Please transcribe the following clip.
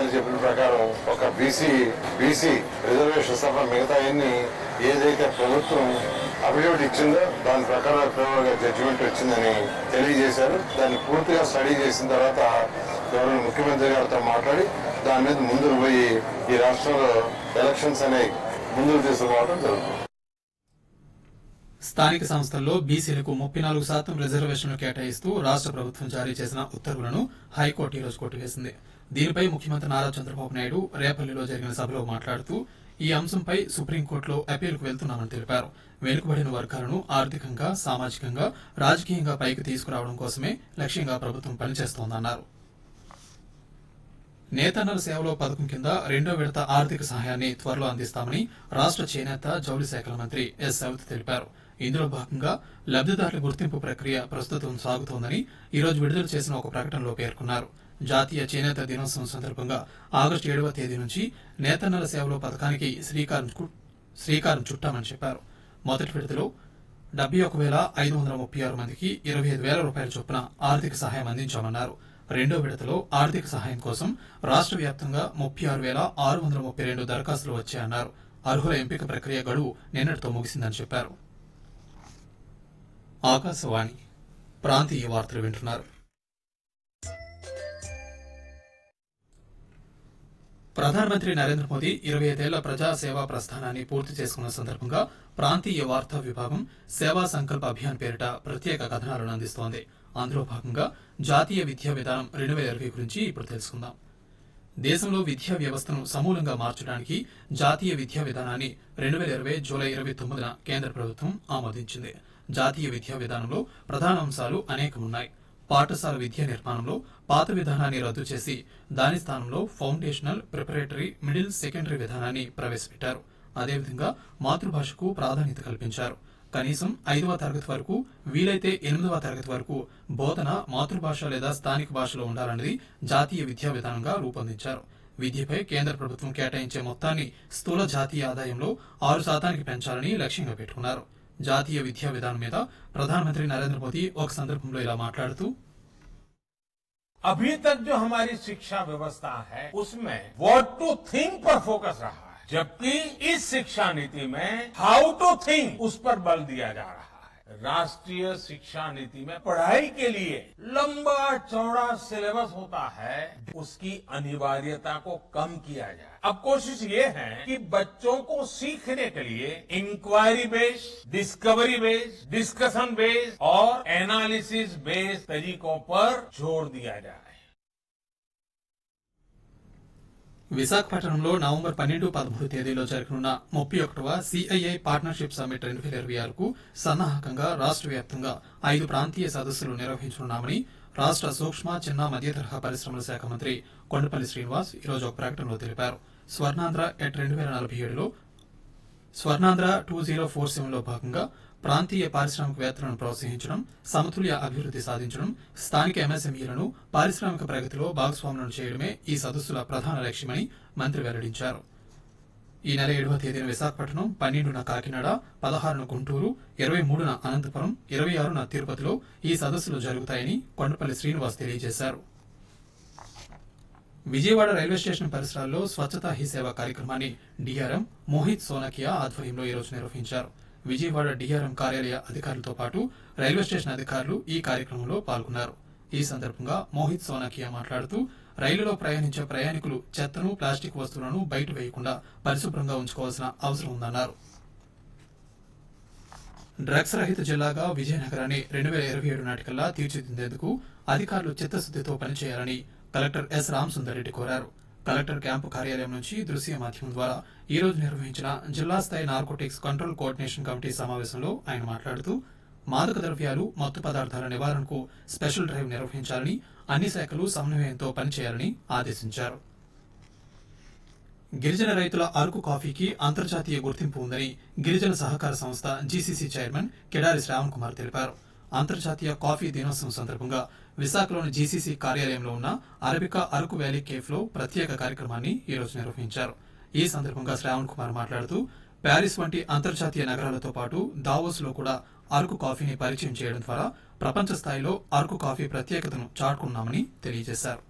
గారు చెప్పిన ప్రకారం ఒక బీసీ బీసీ రిజర్వేషన్ తప్ప మిగతా అన్ని ఏదైతే ప్రభుత్వం అఫిడవిట్ ఇచ్చిందో దాని ప్రకారం ఫేవర్గా జడ్జిమెంట్ వచ్చిందని తెలియజేశారు దాన్ని పూర్తిగా స్టడీ చేసిన తర్వాత గవర్నర్ ముఖ్యమంత్రి గారితో మాట్లాడి దాని మీద ముందుకు పోయి ఈ రాష్ట్రంలో ఎలక్షన్స్ అనేవి ముందుకు తీసుకుపోవడం జరుగుతుంది స్థానిక సంస్థల్లో బీసీలకు ముప్పై నాలుగు శాతం రిజర్వేషన్లు కేటాయిస్తూ రాష్ట్ర ప్రభుత్వం జారీ చేసిన ఉత్తర్వులను హైకోర్టు ఈ రోజు కొట్టివేసింది దీనిపై ముఖ్యమంత్రి నారా చంద్రబాబు నాయుడు రేపల్లిలో జరిగిన సభలో మాట్లాడుతూ ఈ అంశంపై సుప్రీంకోర్టులో అపీల్కు వెళ్తున్నామని తెలిపారు వెనుకబడిన వర్గాలను ఆర్థికంగా సామాజికంగా రాజకీయంగా పైకి తీసుకురావడం కోసమే లక్ష్యంగా ప్రభుత్వం పనిచేస్తోందన్నారు నేతన్నల సేవలో పథకం కింద రెండో విడత ఆర్థిక సహాయాన్ని త్వరలో అందిస్తామని రాష్ట్ర చేనేత జౌళి శాఖల మంత్రి ఎస్ సవిత తెలిపారు ఇందులో భాగంగా లబ్దిదారుల గుర్తింపు ప్రక్రియ ప్రస్తుతం సాగుతోందని ఈ రోజు విడుదల చేసిన ఒక ప్రకటనలో పేర్కొన్నారు జాతీయ చేనేత దినోత్సవం సందర్భంగా ఆగస్టు ఏడవ తేదీ నుంచి నేతన్నల సేవలో పథకానికి శ్రీకారం కు- శ్రీకారం చుట్టామని చెప్పారు మొదటి విడతలో డెబ్బై ఒక వేల ఐదు వందల ముప్పై ఆరు మందికి ఇరవై ఐదు వేల రూపాయల చొప్పున ఆర్థిక సహాయం అందించామన్నారు రెండో విడతలో ఆర్థిక సహాయం కోసం రాష్ట్ర వ్యాప్తంగా ముప్పై ఆరు వేల ఆరు వందల ముప్పై రెండు దరఖాస్తులు వచ్చాయన్నారు అర్హుల ఎంపిక ప్రక్రియ గడువు నిన్నటితో ముగిసిందని చెప్పారు ఆకాశవాణి ప్రాంతీయ వార్తలు వింటున్నారు ప్రధానమంత్రి నరేంద్ర మోదీ ఇరవై ఐదేళ్ల ప్రజా సేవా ప్రస్థానాన్ని పూర్తి చేసుకున్న సందర్భంగా ప్రాంతీయ వార్తా విభాగం సేవా సంకల్ప అభియాన్ పేరిట ప్రత్యేక కథనాలను అందిస్తోంది అందులో భాగంగా జాతీయ విద్యా విధానం రెండు వేల ఇరవై గురించి ఇప్పుడు తెలుసుకుందాం దేశంలో విద్యా వ్యవస్థను సమూలంగా మార్చడానికి జాతీయ విద్యా విధానాన్ని రెండు వేల ఇరవై జూలై ఇరవై తొమ్మిదిన కేంద్ర ప్రభుత్వం ఆమోదించింది జాతీయ విద్యా విధానంలో ప్రధాన అంశాలు అనేకమున్నాయి పాఠశాల విద్యా నిర్మాణంలో పాత విధానాన్ని రద్దు చేసి దాని స్థానంలో ఫౌండేషనల్ ప్రిపరేటరీ మిడిల్ సెకండరీ విధానాన్ని ప్రవేశపెట్టారు అదేవిధంగా మాతృభాషకు ప్రాధాన్యత కల్పించారు కనీసం ఐదవ తరగతి వరకు వీలైతే ఎనిమిదవ తరగతి వరకు బోధన మాతృభాష లేదా స్థానిక భాషలో ఉండాలన్నది జాతీయ విద్యా విధానంగా రూపొందించారు విద్యపై కేంద్ర ప్రభుత్వం కేటాయించే మొత్తాన్ని స్థూల జాతీయ ఆదాయంలో ఆరు శాతానికి పెంచాలని లక్ష్యంగా పెట్టుకున్నారు జాతీయ విద్యా విధానం మీద ప్రధానమంత్రి నరేంద్ర మోదీ ఒక సందర్భంలో ఇలా మాట్లాడుతూ अभी तक जो हमारी शिक्षा व्यवस्था है उसमें व्हाट टू थिंक पर फोकस रहा है जबकि इस शिक्षा नीति में हाउ टू थिंक उस पर बल दिया जा रहा है राष्ट्रीय शिक्षा नीति में पढ़ाई के लिए लंबा चौड़ा सिलेबस होता है उसकी अनिवार्यता को कम किया जाए अब कोशिश ये है कि बच्चों को सीखने के लिए inquiry based discovery based discussion based और एनालिसिस बेस्ड तरीकों पर जोर दिया जाए విశాఖపట్నంలో నవంబర్ పన్నెండు పదమూడు తేదీలో జరగనున్న ముప్పై ఒకటవ సిఐఐ పార్ట్నర్షిప్ సమ్మిట్ రెండు వేల ఇరవై ఆరుకు సన్నాహకంగా రాష్ట్ర వ్యాప్తంగా ఐదు ప్రాంతీయ సదస్సులు నిర్వహించనున్నామని రాష్ట్ర సూక్ష్మ చిన్న మధ్య తరహా పరిశ్రమల శాఖ మంత్రి కొండపల్లి శ్రీనివాస్ ఈరోజు ఒక ప్రకటనలో తెలిపారు స్వర్ణాంధ్ర ఎట్ రెండు వేల నలభై ఏడులో Swarnandhra two zero four seven లో భాగంగా ప్రాంతీయ పారిశ్రామికవేత్తలను ప్రోత్సహించడం సమతుల్య అభివృద్ధి సాధించడం స్థానిక ఎంఎస్ఎంఈలను పారిశ్రామిక ప్రగతిలో భాగస్వాములను చేయడమే ఈ సదస్సుల ప్రధాన లక్ష్యమని మంత్రి వెల్లడించారు ఈ నెల ఏడవ తేదీన విశాఖపట్నం పన్నెండున కాకినాడ పదహారున గుంటూరు ఇరవై మూడున అనంతపురం ఇరవై ఆరున తిరుపతిలో ఈ సదస్సులు జరుగుతాయని కొండపల్లి శ్రీనివాస్ తెలియజేశారు విజయవాడ రైల్వే స్టేషన్ పరిసరాల్లో స్వచ్ఛతా హీ సేవ కార్యక్రమాన్ని డిఆర్ఎం మోహిత్ సోనకియా ఆధ్వర్యంలో ఈ రోజు నిర్వహించారు విజయవాడ డిఆర్ఎం కార్యాలయ అధికారులతో పాటు రైల్వే స్టేషన్ అధికారులు ఈ కార్యక్రమంలో పాల్గొన్నారు ఈ సందర్భంగా మోహిత్ సోనకియా మాట్లాడుతూ రైలులో ప్రయాణించే ప్రయాణికులు చెత్తను ప్లాస్టిక్ వస్తువులను బయట వేయకుండా పరిశుభ్రంగా ఉంచుకోవాల్సిన అవసరం ఉందన్నారు డ్రగ్స్ రహిత జిల్లాగా విజయనగరాన్ని రెండు వేల ఇరవై ఏడు నాటికల్లా తీర్చిదిద్దేందుకు అధికారులు చిత్తశుద్దితో పనిచేయాలని కలెక్టర్ ఎస్ రామసుందర్రెడ్డి కోరారు కలెక్టర్ క్యాంపు కార్యాలయం నుంచి దృశ్య మాధ్యమం ద్వారా ఈ రోజు నిర్వహించిన జిల్లా స్థాయి నార్కోటిక్స్ కంట్రోల్ కోఆర్డినేషన్ కమిటీ సమావేశంలో ఆయన మాట్లాడుతూ మాదక ద్రవ్యాలు మత్తు పదార్థాల నివారణకు స్పెషల్ డ్రైవ్ నిర్వహించాలని అన్ని శాఖలు సమన్వయంతో పనిచేయాలని ఆదేశించారు గిరిజన రైతుల అరకు కాఫీకి అంతర్జాతీయ గుర్తింపు ఉందని గిరిజన సహకార సంస్థ జీసీసీ చైర్మన్ కెడారి శ్రావణ్ కుమార్ తెలిపారు అంతర్జాతీయ కాఫీ దినోత్సవం సందర్భంగా విశాఖలోని జీసీసీ కార్యాలయంలో ఉన్న అరబికా అరకు వ్యాలీ కేఫ్ లో ప్రత్యేక కార్యక్రమాన్ని ఈ రోజు నిర్వహించారు ఈ సందర్భంగా శ్రావణ్ కుమార్ మాట్లాడుతూ ప్యారిస్ వంటి అంతర్జాతీయ నగరాలతో పాటు దావోస్ లో కూడా అరకు కాఫీని పరిచయం చేయడం ద్వారా ప్రపంచ స్థాయిలో అరకు కాఫీ ప్రత్యేకతను చాటుకున్నామని తెలియజేశారు